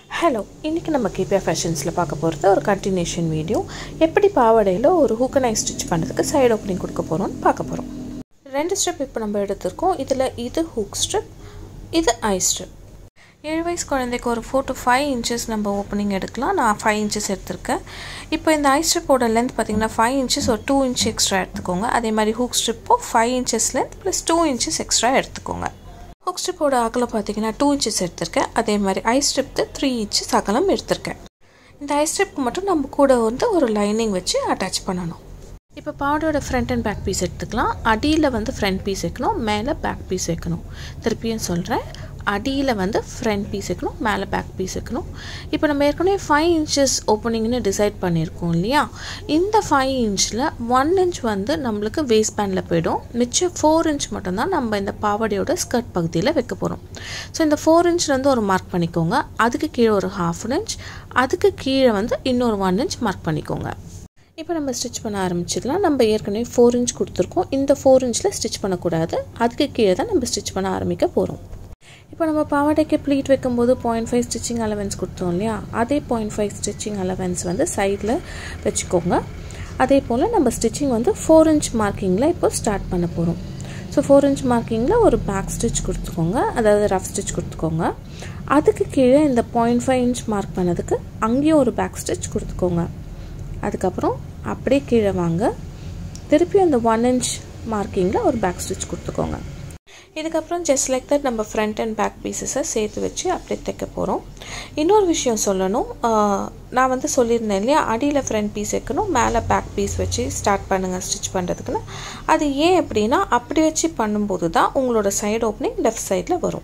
hello இன்றைக்கி நம்ம KPR ஃபேஷன்ஸில் பார்க்க போகிறது ஒரு கண்டினியூஷன் வீடியோ எப்படி பாவாடையில் ஒரு ஹூக்கன் ஐ ஸ்டிச் பண்ணுறதுக்கு சைடு ஓப்பனிங் கொடுக்க போகிறோம்னு பார்க்க போகிறோம் ரெண்டு ஸ்ட்ரிப் இப்போ நம்ம எடுத்திருக்கோம் இதில் இது ஹூக் ஸ்ட்ரிப் இது ஐ ஸ்ட்ரிப் ஏழு வயசு குழந்தைக்கு ஒரு ஃபோர் டு ஃபைவ் இன்ச்சஸ் நம்ம ஓப்பனிங் எடுக்கலாம் நான் ஃபைவ் இன்ச்சஸ் எடுத்திருக்கேன் இப்போ இந்த ஐ ஸ்ட்ரிப்போட லென்த் பார்த்திங்கன்னா ஃபைவ் இன்ச்சஸ் ஒரு டூ இன்ச் எக்ஸ்ட்ரா எடுத்துக்கோங்க அதே மாதிரி ஹூக் ஸ்ட்ரிப்போ five inches length plus two inches extra எடுத்துக்கோங்க ஹுக் ஸ்ட்ரிப்போட அகலம் பார்த்தீங்கன்னா டூ இன்ச்சஸ் எடுத்திருக்கேன் அதே மாதிரி ஐ ஸ்ட்ரிப்து த்ரீ இன்ச்சஸ் அகலம் எடுத்திருக்கேன் இந்த ஐ ஸ்ட்ரிப்க்கு மட்டும் நம்ம கூட வந்து ஒரு லைனிங் வச்சு அட்டாச் பண்ணணும் இப்போ பாவாடையோட ஃப்ரண்ட் அண்ட் பேக் பீஸ் எடுத்துக்கலாம் அடியில் வந்து ஃப்ரண்ட் பீஸ் வைக்கணும் மேலே பேக் பீஸ் வைக்கணும் திருப்பியும் சொல்கிறேன் அடியில் வந்து ஃப்ரண்ட் பீஸ் வைக்கணும் மேலே பேக் பீஸ் வைக்கணும் இப்போ நம்ம ஏற்கனவே ஃபைவ் இன்ச்சஸ் ஓப்பனிங்னு டிசைட் பண்ணியிருக்கோம் இல்லையா இந்த ஃபைவ் இன்ச்சில் ஒன் இன்ச் வந்து நம்மளுக்கு வேஸ்ட் பேண்டில் போயிடும் மிச்சம் ஃபோர் இன்ச் மட்டும்தான் நம்ம இந்த பாவாடையோட ஸ்கர்ட் பகுதியில் வைக்க போகிறோம் ஸோ இந்த ஃபோர் இன்ச்லேருந்து ஒரு மார்க் பண்ணிக்கோங்க அதுக்கு கீழே ஒரு ஹாஃப் இன்ச் அதுக்கு கீழே வந்து இன்னொரு ஒன் இன்ச் மார்க் பண்ணிக்கோங்க இப்போ நம்ம ஸ்டிச் பண்ண ஆரம்பிச்சிடலாம் நம்ம ஏற்கனவே ஃபோர் இன்ச் கொடுத்துருக்கோம் இந்த ஃபோர் இன்ச்சில் ஸ்டிச் பண்ணக்கூடாது அதுக்கு கீழே தான் நம்ம ஸ்டிச் பண்ண ஆரம்பிக்க போகிறோம் இப்போ நம்ம பாவாடைக்கு ப்ளீட் வைக்கும்போது பாயிண்ட் ஃபைவ் ஸ்டிச்சிங் அலவன்ஸ் கொடுத்தோம் இல்லையா அதே பாயிண்ட் ஃபைவ் ஸ்டிச்சிங் அலவன்ஸ் வந்து சைடில் வச்சுக்கோங்க அதே போல் நம்ம ஸ்டிச்சிங் வந்து ஃபோர் இன்ச் மார்க்கிங்கில் இப்போ ஸ்டார்ட் பண்ண போகிறோம் ஸோ ஃபோர் இன்ச் மார்க்கிங்கில் ஒரு பேக் ஸ்டிச் கொடுத்துக்கோங்க அதாவது ரஃப் ஸ்டிச் கொடுத்துக்கோங்க அதுக்கு கீழே இந்த பாயிண்ட் ஃபைவ் இன்ச் மார்க் பண்ணதுக்கு அங்கேயும் ஒரு பேக் ஸ்டிச் கொடுத்துக்கோங்க அதுக்கப்புறம் அப்படியே கீழே வாங்க திருப்பி அந்த ஒன் இன்ச் மார்க்கிங்கில் ஒரு பேக் ஸ்டிச் கொடுத்துக்கோங்க இதுக்கப்புறம் ஜஸ்ட் லைக் தட் நம்ம ஃப்ரண்ட் அண்ட் பேக் பீசஸை சேர்த்து வச்சு அப்படியே தைக்க போகிறோம் இன்னொரு விஷயம் சொல்லணும் நான் வந்து சொல்லியிருந்தேன் இல்லையா அடியில் ஃப்ரண்ட் பீஸ் வைக்கணும் மேலே பேக் பீஸ் வச்சு ஸ்டார்ட் பண்ணுங்கள் ஸ்டிச் பண்ணுறதுக்குன்னு அது ஏன் அப்படின்னா அப்படி வச்சு பண்ணும்போது தான் உங்களோட சைடு ஓப்பனிங் லெஃப்ட் சைடில் வரும்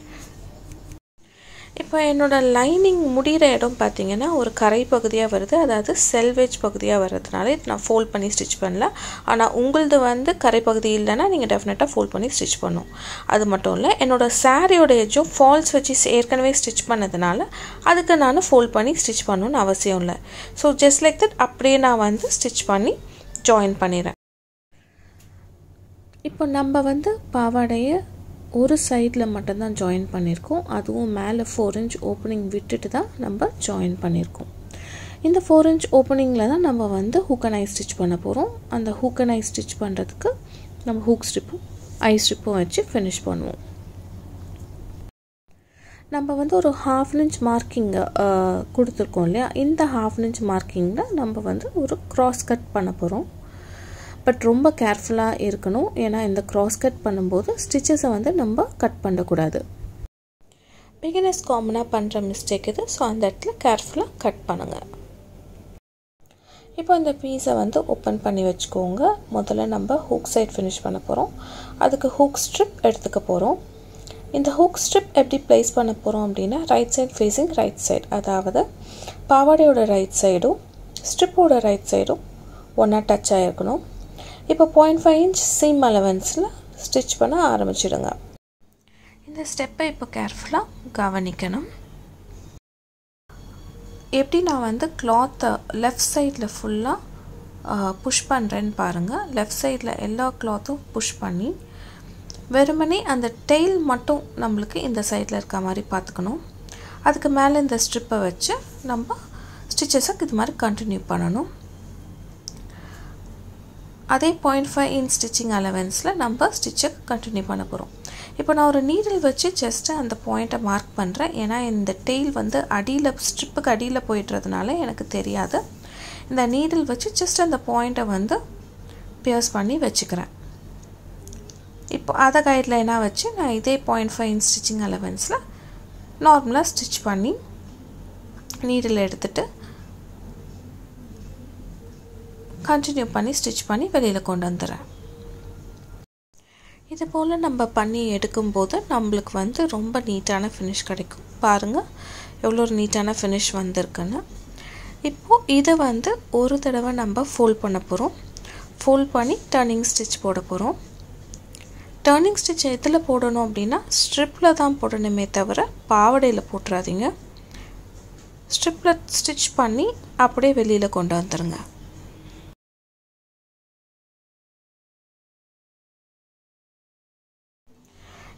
இப்போ என்னோடய லைனிங் முடிகிற இடம் பார்த்திங்கன்னா ஒரு கரை பகுதியாக வருது அதாவது செல்வேஜ் பகுதியாக வர்றதுனால இது நான் ஃபோல்ட் பண்ணி ஸ்டிச் பண்ணல ஆனால் உங்களது வந்து கரை பகுதி இல்லைன்னா நீங்கள் டெஃபினட்டாக ஃபோல்ட் பண்ணி ஸ்டிச் பண்ணும் அது மட்டும் இல்லை என்னோடய சாரியோட எஜ்ஜும் ஃபால்ஸ் வச்சு ஏற்கனவே ஸ்டிச் பண்ணதுனால அதுக்கு நான் ஃபோல்ட் பண்ணி ஸ்டிச் பண்ணணும்னு அவசியம் இல்லை ஸோ ஜஸ்ட் லைக் தட் அப்படியே நான் வந்து ஸ்டிச் பண்ணி ஜாயின் பண்ணிடுறேன் இப்போ நம்ம வந்து பாவாடையை ஒரு சைடில் மட்டும்தான் ஜாயின் பண்ணியிருக்கோம் அதுவும் மேலே ஃபோர் இன்ச் ஓப்பனிங் விட்டுட்டு தான் நம்ம ஜாயின் பண்ணியிருக்கோம் இந்த ஃபோர் இன்ச் ஓப்பனிங்கில் தான் நம்ம வந்து ஹூக்கன் ஐ ஸ்டிச் பண்ண போகிறோம் அந்த ஹூக்கன் ஐ ஸ்டிச் பண்ணுறதுக்கு நம்ம ஹூக் ஸ்ட்ரிப்பும் ஐ ஸ்ட்ரிப்பும் வச்சு ஃபினிஷ் பண்ணுவோம் நம்ம வந்து ஒரு ஹாஃப் இன்ச் மார்க்கிங் கொடுத்துருக்கோம் இல்லையா இந்த ஹாஃப் இன்ச் மார்க்கிங்கில் நம்ம வந்து ஒரு க்ராஸ் கட் பண்ண போகிறோம் பட் ரொம்ப கேர்ஃபுல்லாக இருக்கணும் ஏன்னா இந்த க்ராஸ் கட் பண்ணும்போது ஸ்டிச்சஸை வந்து நம்ம கட் பண்ணக்கூடாது பிகினர்ஸ் காமனாக பண்ணுற மிஸ்டேக் இது ஸோ அந்த இடத்துல கேர்ஃபுல்லாக கட் பண்ணுங்கள் இப்போ இந்த பீஸை வந்து ஓப்பன் பண்ணி வச்சுக்கோங்க முதல்ல நம்ம ஹூக் சைட் ஃபினிஷ் பண்ண போகிறோம் அதுக்கு ஹூக் ஸ்ட்ரிப் எடுத்துக்க போகிறோம் இந்த ஹூக் ஸ்ட்ரிப் எப்படி ப்ளேஸ் பண்ண போகிறோம் அப்படின்னா right side facing right side அதாவது பாவாடையோட ரைட் சைடும் ஸ்ட்ரிப்போட ரைட் சைடும் ஒன்றா டச் ஆகிருக்கணும் இப்போ பாயிண்ட் ஃபைவ் இன்ச் சீம் அலவன்ஸில் ஸ்டிச் பண்ண ஆரம்பிச்சிடுங்க இந்த ஸ்டெப்பை இப்போ கேர்ஃபுல்லாக கவனிக்கணும் எப்படி நான் வந்து கிளாத்தை லெஃப்ட் சைடில் ஃபுல்லாக புஷ் பண்ணுறேன்னு பாருங்கள் லெஃப்ட் சைடில் எல்லா கிளாத்தும் புஷ் பண்ணி வெறுமனே அந்த டெய்ல் மட்டும் நம்மளுக்கு இந்த சைடில் இருக்க மாதிரி பார்த்துக்கணும் அதுக்கு மேலே இந்த ஸ்ட்ரிப்பை வச்சு நம்ம ஸ்டிச்சஸை இது மாதிரி கண்டினியூ பண்ணணும் அதே பாயிண்ட் ஃபைவ் இன் ஸ்டிச்சிங் அலவன்ஸில் நம்ம ஸ்டிச்சை கண்டினியூ பண்ண போகிறோம் இப்போ நான் ஒரு நீடில் வச்சு ஜஸ்ட்டு அந்த பாயிண்ட்டை மார்க் பண்ணுறேன் ஏன்னா இந்த டெய்ல் வந்து அடியில் ஸ்ட்ரிப்புக்கு அடியில் போயிட்டுறதுனால எனக்கு தெரியாது இந்த நீடில் வச்சு ஜஸ்ட் அந்த பாயிண்ட்டை வந்து பியர்ஸ் பண்ணி வச்சுக்கிறேன் இப்போ அதை கைட்லைனாக வச்சு நான் இதே பாயிண்ட் ஃபைவ் இன் ஸ்டிச்சிங் அலவன்ஸில் நார்மலாக ஸ்டிச் பண்ணி நீடில் எடுத்துகிட்டு கண்டினியூ பண்ணி ஸ்டிச் பண்ணி வெளியில் கொண்டு வந்துடுறேன் இது போல் நம்ம பண்ணி எடுக்கும்போது நம்மளுக்கு வந்து ரொம்ப நீட்டான ஃபினிஷ் கிடைக்கும் பாருங்கள் எவ்வளோ ஒரு நீட்டான ஃபினிஷ் வந்திருக்குன்னு இப்போது இதை வந்து ஒரு தடவை நம்ம ஃபோல்ட் பண்ண போகிறோம் ஃபோல்ட் பண்ணி டர்னிங் ஸ்டிச் போட போகிறோம் டர்னிங் ஸ்டிச் எதில் போடணும் அப்படின்னா ஸ்ட்ரிப்பில் தான் போடணுமே தவிர பாவடையில் போட்டுறாதீங்க ஸ்ட்ரிப்பில் ஸ்டிச் பண்ணி அப்படியே வெளியில் கொண்டு வந்துடுங்க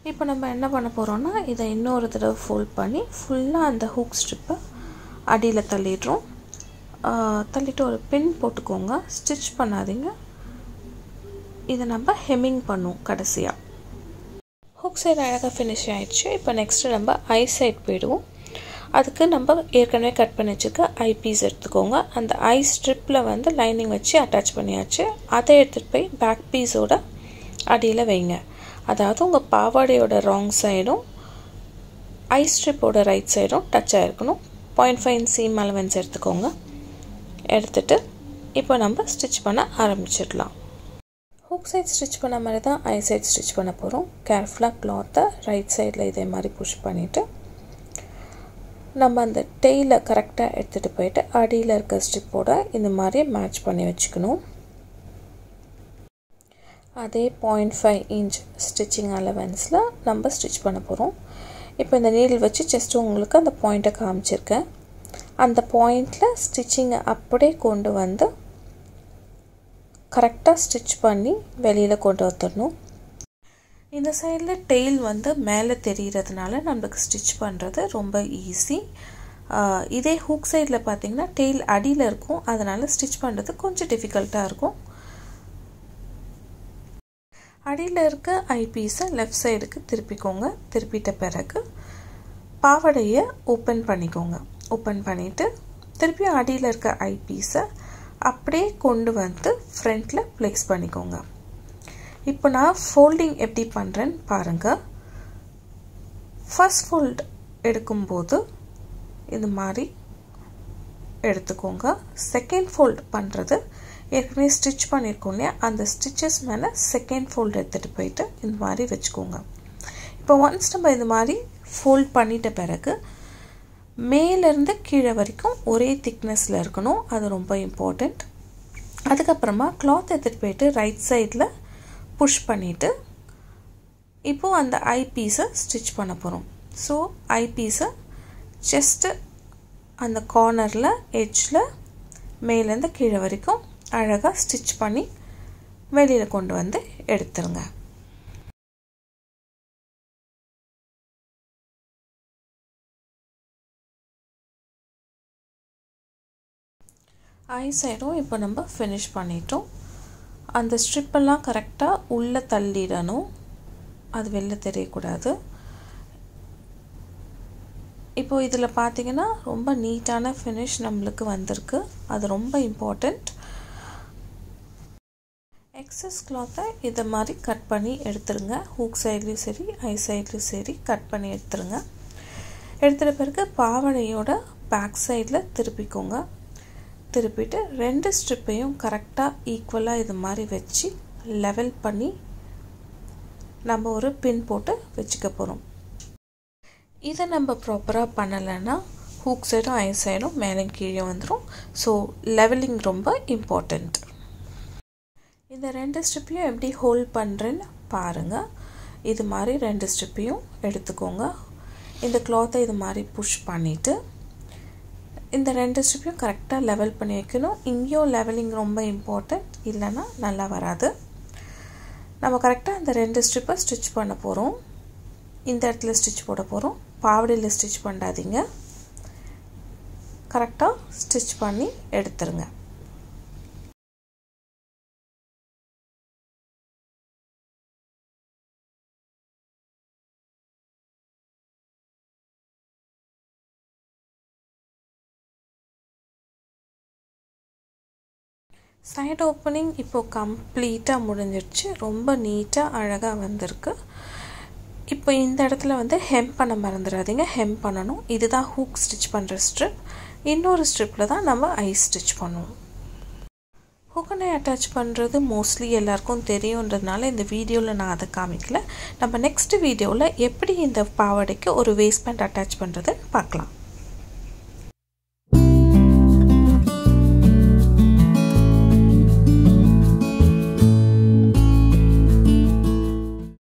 இப்போ நம்ம என்ன பண்ண போகிறோம்னா இதை இன்னொரு தடவை ஃபோல்ட் பண்ணி ஃபுல்லாக அந்த ஹூக் ஸ்ட்ரிப்பை அடியில் தள்ளிடுறோம் தள்ளிட்டு ஒரு பின் போட்டுக்கோங்க ஸ்டிச் பண்ணாதீங்க இதை நம்ம ஹெம்மிங் பண்ணுவோம் கடைசியாக ஹுக் சைடு அழகாக ஃபினிஷ் ஆகிடுச்சு இப்போ நெக்ஸ்ட்டு நம்ம ஐ சைட் போயிடுவோம் அதுக்கு நம்ம ஏற்கனவே கட் பண்ணி வச்சுக்க ஐ பீஸ் எடுத்துக்கோங்க அந்த ஐ ஸ்ட்ரிப்பில் வந்து லைனிங் வச்சு அட்டாச் பண்ணியாச்சு அதை எடுத்துகிட்டு போய் பேக் பீஸோட அடியில் வைங்க அதாவது உங்கள் பாவாடையோட ராங் சைடும் ஐ ஸ்ட்ரிப்போட ரைட் சைடும் டச் ஆகிருக்கணும் பாயிண்ட் ஃபைவ் சீம் அலவன்ஸ் எடுத்துக்கோங்க எடுத்துகிட்டு இப்போ நம்ம ஸ்டிச் பண்ண ஆரம்பிச்சிடலாம் ஹூக் சைட் ஸ்டிச் பண்ண மாதிரி தான் ஐ சைட் ஸ்டிச் பண்ண போகிறோம் கேர்ஃபுல்லாக க்ளாத்தை ரைட் சைடில் இதே மாதிரி புஷ் பண்ணிவிட்டு நம்ம அந்த டெய்லை கரெக்டாக எடுத்துகிட்டு போயிட்டு அடியில் இருக்க ஸ்ட்ரிப்போட இந்த மாதிரி மேட்ச் பண்ணி வச்சுக்கணும் அதே பாயிண்ட் ஃபைவ் இன்ச் ஸ்டிச்சிங் அலவன்ஸில் நம்ம ஸ்டிச் பண்ண போகிறோம் இப்போ இந்த நீடில் வச்சு ஜஸ்ட் உங்களுக்கு அந்த பாயிண்ட்டை காமிச்சிருக்கேன் அந்த பாயிண்டில் ஸ்டிச்சிங்கை அப்படியே கொண்டு வந்து கரெக்டாக ஸ்டிச் பண்ணி வெளியில் கொண்டு வந்துடணும் இந்த சைடில் டெய்ல் வந்து மேலே தெரிகிறதுனால நம்மளுக்கு ஸ்டிச் பண்ணுறது ரொம்ப ஈஸி இதே ஹூக் சைடில் பார்த்தீங்கன்னா டெய்ல் அடியில் இருக்கும் அதனால் ஸ்டிச் பண்ணுறது கொஞ்சம் டிஃபிகல்ட்டாக இருக்கும் அடியில் இருக்க ஐபீஸை லெஃப்ட் சைடுக்கு திருப்பிக்கோங்க திருப்பிட்ட பிறகு பாவடையை ஓப்பன் பண்ணிக்கோங்க ஓப்பன் பண்ணிவிட்டு திருப்பியும் அடியில் இருக்க ஐபீஸை அப்படியே கொண்டு வந்து ஃப்ரண்ட்டில் ப்ளேஸ் பண்ணிக்கோங்க இப்போ நான் ஃபோல்டிங் எப்படி பண்ணுறேன்னு பாருங்கள் ஃபஸ்ட் ஃபோல்ட் எடுக்கும்போது இது மாதிரி எடுத்துக்கோங்க செகண்ட் ஃபோல்ட் பண்ணுறது ஏற்கனவே ஸ்டிச் பண்ணியிருக்கோம் இல்லையா அந்த ஸ்டிச்சஸ் மேலே செகண்ட் ஃபோல்டு எடுத்துகிட்டு போயிட்டு இந்த மாதிரி வச்சுக்கோங்க இப்போ ஒன்ஸ் நம்ம இந்த மாதிரி ஃபோல்ட் பண்ணிட்ட பிறகு மேலேருந்து கீழே வரைக்கும் ஒரே திக்னஸில் இருக்கணும் அது ரொம்ப இம்பார்ட்டண்ட் அதுக்கப்புறமா கிளாத் எடுத்துகிட்டு போயிட்டு ரைட் சைடில் புஷ் பண்ணிவிட்டு இப்போது அந்த ஐ பீஸை ஸ்டிச் பண்ண போகிறோம் ஸோ ஐ பீஸை ஜஸ்ட்டு அந்த கார்னரில் எட்ஜில் மேலேருந்து கீழே வரைக்கும் அழகாக ஸ்டிச் பண்ணி வெளியில் கொண்டு வந்து எடுத்துருங்க ஐ சைடும் இப்போ நம்ம ஃபினிஷ் பண்ணிட்டோம் அந்த ஸ்ட்ரிப்பெல்லாம் கரெக்டாக உள்ளே தள்ளிடணும் அது வெளில தெரியக்கூடாது இப்போ இதில் பார்த்தீங்கன்னா ரொம்ப நீட்டான ஃபினிஷ் நம்மளுக்கு வந்திருக்கு அது ரொம்ப இம்பார்ட்டண்ட் எக்ஸஸ் கிளாத்தை இதை மாதிரி கட் பண்ணி எடுத்துருங்க ஹூக் சைட்லேயும் சரி ஐ சைட்லேயும் சரி கட் பண்ணி எடுத்துருங்க எடுத்துகிட்ட பிறகு பாவடையோட பேக் சைடில் திருப்பிக்கோங்க திருப்பிட்டு ரெண்டு ஸ்ட்ரிப்பையும் கரெக்டாக ஈக்குவலாக இது மாதிரி வச்சு லெவல் பண்ணி நம்ம ஒரு பின் போட்டு வச்சுக்க போகிறோம் இதை நம்ம ப்ராப்பராக பண்ணலைன்னா ஹூக் சைடும் ஐ சைடும் மேலே கீழே வந்துடும் ஸோ லெவலிங் ரொம்ப இம்பார்ட்டண்ட் இந்த ரெண்டு ஸ்ட்ரிப்பையும் எப்படி ஹோல்ட் பண்ணுறேன்னு பாருங்கள் இது மாதிரி ரெண்டு ஸ்ட்ரிப்பையும் எடுத்துக்கோங்க இந்த கிளாத்தை இது மாதிரி புஷ் பண்ணிவிட்டு இந்த ரெண்டு ஸ்ட்ரிப்பையும் கரெக்டாக லெவல் பண்ணி வைக்கணும் இங்கேயும் லெவலிங் ரொம்ப இம்பார்ட்டண்ட் இல்லைன்னா நல்லா வராது நம்ம கரெக்டாக இந்த ரெண்டு ஸ்ட்ரிப்பை ஸ்டிச் பண்ண போகிறோம் இந்த இடத்துல ஸ்டிச் போட போகிறோம் பாவடையில் ஸ்டிச் பண்ணாதீங்க கரெக்டாக ஸ்டிச் பண்ணி எடுத்துருங்க சைட் ஓப்பனிங் இப்போது கம்ப்ளீட்டாக முடிஞ்சிடுச்சு ரொம்ப நீட்டாக அழகாக வந்திருக்கு இப்போ இந்த இடத்துல வந்து ஹெம் பண்ண மறந்துடாதீங்க ஹெம் பண்ணணும் இதுதான் ஹூக் ஸ்டிச் பண்ணுற ஸ்ட்ரிப் இன்னொரு ஸ்ட்ரிப்பில் தான் நம்ம ஐ ஸ்டிச் பண்ணுவோம் ஹூக்கனை அட்டாச் பண்ணுறது மோஸ்ட்லி எல்லாருக்கும் தெரியுன்றதுனால இந்த வீடியோவில் நான் அதை காமிக்கல நம்ம நெக்ஸ்ட் வீடியோவில் எப்படி இந்த பாவாடைக்கு ஒரு வேஸ்ட் பேண்ட் அட்டாச் பண்ணுறதுன்னு பார்க்கலாம்